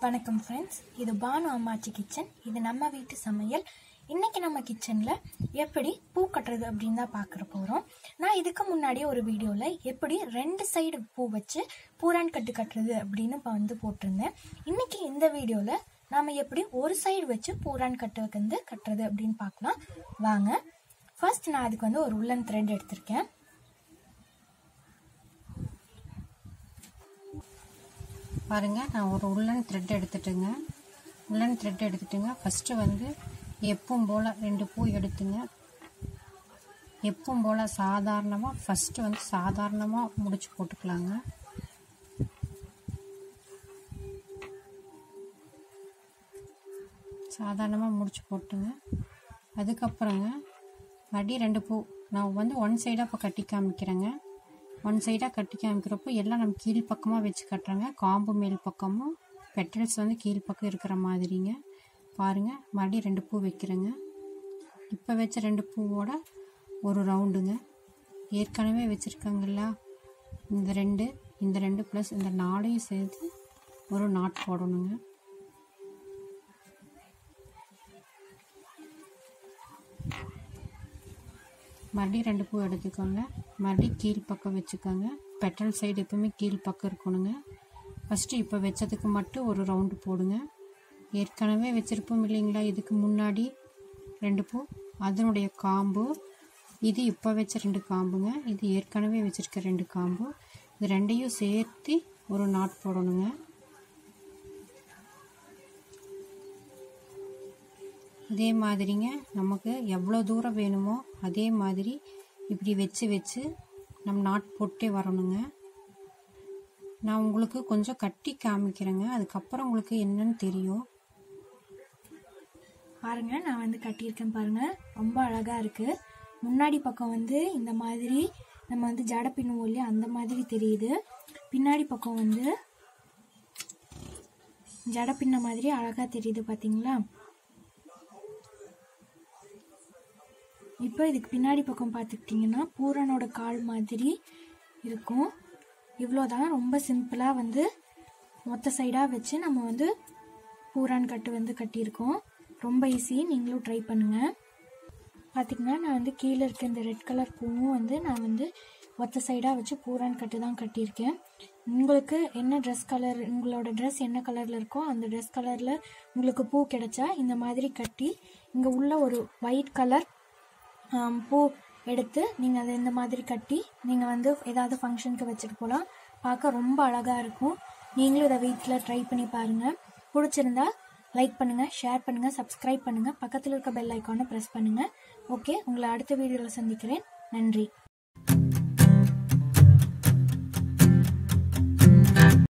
வணக்கம் ஃப்ரெண்ட்ஸ் இது பானு அம்மாச்சி கிச்சன் இது நம்ம வீட்டு சமையல் இன்னைக்கு நம்ம கிச்சனில் எப்படி பூ கட்டுறது அப்படின்னு தான் பார்க்குற போகிறோம் நான் இதுக்கு முன்னாடியே ஒரு வீடியோவில் எப்படி ரெண்டு சைடு பூ வச்சு பூரான் கட்டு கட்டுறது அப்படின்னு இப்போ வந்து போட்டிருந்தேன் இன்னைக்கு இந்த வீடியோவில் நாம் எப்படி ஒரு சைடு வச்சு பூரான் கட்டு வந்து கட்டுறது அப்படின்னு பார்க்கலாம் வாங்க ஃபர்ஸ்ட் நான் அதுக்கு வந்து ஒரு உள்ளன் த்ரெட் எடுத்திருக்கேன் பாருங்க நான் ஒரு உள்ளன் த்ரெட் எடுத்துட்டுங்க உள்ளன் த்ரெட் எடுத்துட்டுங்க ஃபஸ்ட்டு வந்து எப்பவும் போல் ரெண்டு பூ எடுத்துங்க எப்பவும் போல் சாதாரணமாக ஃபஸ்ட்டு வந்து சாதாரணமாக முடிச்சு போட்டுக்கலாங்க சாதாரணமாக முடிச்சு போட்டுங்க அதுக்கப்புறங்க மறுபடியும் ரெண்டு பூ நான் வந்து ஒன் சைடாக இப்போ கட்டி காமிக்கிறேங்க ஒன் சைடாக கட்டி காமிக்கிறப்போ எல்லாம் நம்ம கீழ் பக்கமாக வச்சு கட்டுறோங்க காம்பு மேல் பக்கமும் பெட்டல்ஸ் வந்து கீழ் பக்கம் இருக்கிற மாதிரிங்க பாருங்கள் மறுபடியும் ரெண்டு பூ வைக்கிறேங்க இப்போ வச்ச ரெண்டு பூவோட ஒரு ரவுண்டுங்க ஏற்கனவே வச்சுருக்காங்கல்ல இந்த ரெண்டு இந்த ரெண்டு ப்ளஸ் இந்த நாலையும் சேர்த்து ஒரு நாட் போடணுங்க மறுபடியும் ரெண்டு பூ எடுத்துக்கோங்க மறுபடியும் கீழ் பக்கம் வச்சுக்கோங்க பெட்ரோல் சைடு எப்பவுமே கீழ் பக்கம் இருக்கணுங்க ஃபஸ்ட்டு இப்போ வச்சதுக்கு மட்டும் ஒரு ரவுண்டு போடுங்க ஏற்கனவே வச்சுருப்போம் இல்லைங்களா இதுக்கு முன்னாடி ரெண்டு பூ அதனுடைய காம்பு இது இப்போ வச்ச ரெண்டு காம்புங்க இது ஏற்கனவே வச்சுருக்க ரெண்டு காம்பு இது ரெண்டையும் சேர்த்து ஒரு நாட் போடணுங்க இதே மாதிரிங்க நமக்கு எவ்வளோ தூரம் வேணுமோ அதே மாதிரி இப்படி வச்சு வச்சு நம்ம நாட் போட்டே வரணுங்க நான் உங்களுக்கு கொஞ்சம் கட்டி காமிக்கிறேங்க அதுக்கப்புறம் உங்களுக்கு என்னன்னு தெரியும் பாருங்க நான் வந்து கட்டியிருக்கேன் பாருங்க ரொம்ப அழகா இருக்கு முன்னாடி பக்கம் வந்து இந்த மாதிரி நம்ம வந்து ஜட பின்னுவோம் இல்லையா அந்த மாதிரி தெரியுது பின்னாடி பக்கம் வந்து ஜட பின்ன மாதிரி அழகா தெரியுது பாத்தீங்களா இப்போ இதுக்கு பின்னாடி பக்கம் பார்த்துக்கிட்டிங்கன்னா பூரனோட கால் மாதிரி இருக்கும் இவ்வளோதான் ரொம்ப சிம்பிளாக வந்து மொத்த சைடாக வச்சு நம்ம வந்து பூரான் கட்டு வந்து கட்டியிருக்கோம் ரொம்ப ஈஸி நீங்களும் ட்ரை பண்ணுங்கள் பார்த்திங்கன்னா நான் வந்து கீழே இருக்க இந்த ரெட் கலர் பூவும் வந்து நான் வந்து ஒத்த சைடாக வச்சு பூரான் கட்டு தான் கட்டியிருக்கேன் உங்களுக்கு என்ன ட்ரெஸ் கலர் உங்களோட ட்ரெஸ் என்ன கலரில் இருக்கோ அந்த ட்ரெஸ் கலரில் உங்களுக்கு பூ கிடைச்சா இந்த மாதிரி கட்டி இங்கே உள்ள ஒரு ஒயிட் கலர் பூ எடுத்து நீங்கள் அதை இந்த மாதிரி கட்டி நீங்கள் வந்து ஏதாவது ஃபங்க்ஷனுக்கு வச்சுட்டு போகலாம் பார்க்க ரொம்ப அழகாக இருக்கும் நீங்களும் இதை வீட்டில் ட்ரை பண்ணி பாருங்கள் பிடிச்சிருந்தா லைக் பண்ணுங்கள் ஷேர் பண்ணுங்கள் சப்ஸ்கிரைப் பண்ணுங்கள் பக்கத்தில் இருக்க பெல் ஐக்கானை ப்ரெஸ் பண்ணுங்கள் ஓகே உங்களை அடுத்த வீடியோவில் சந்திக்கிறேன் நன்றி